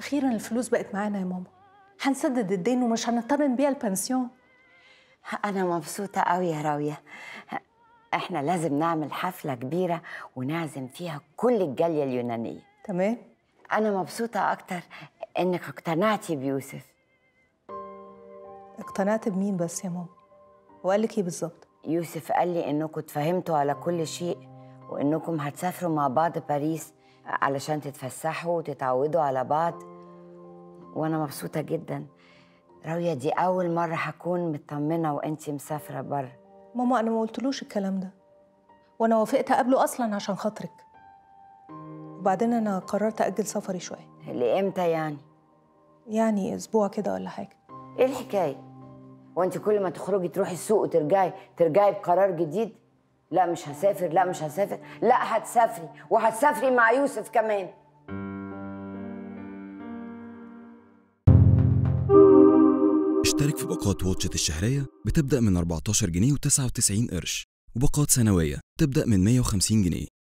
اخيرا الفلوس بقت معانا يا ماما هنسدد الدين ومش هنضطر نبيع البنسيون أنا مبسوطة قوي يا راوية إحنا لازم نعمل حفلة كبيرة ونعزم فيها كل الجالية اليونانية تمام أنا مبسوطة أكتر إنك اقتنعتي بيوسف اقتنعت بمين بس يا ماما وقال لك ايه بالظبط يوسف قال لي إنكم اتفاهمتوا على كل شيء وإنكم هتسافروا مع بعض باريس علشان تتفسحوا وتتعودوا على بعض وأنا مبسوطة جدا راوية دي أول مرة هكون مطمنة وإنتي مسافرة بره ماما انا ما قلتلوش الكلام ده وانا وافقت اقابله اصلا عشان خاطرك وبعدين انا قررت اجل سفري شويه لإمتى يعني؟ يعني اسبوع كده ولا حاجه ايه الحكايه وانت كل ما تخرجي تروحي السوق وترجعي ترجعي بقرار جديد لا مش هسافر لا مش هسافر لا هتسافري وهتسافري مع يوسف كمان اشترك في باقات واتشت الشهرية بتبدأ من 14 جنيه و99 قرش وباقات سنوية تبدأ من 150 جنيه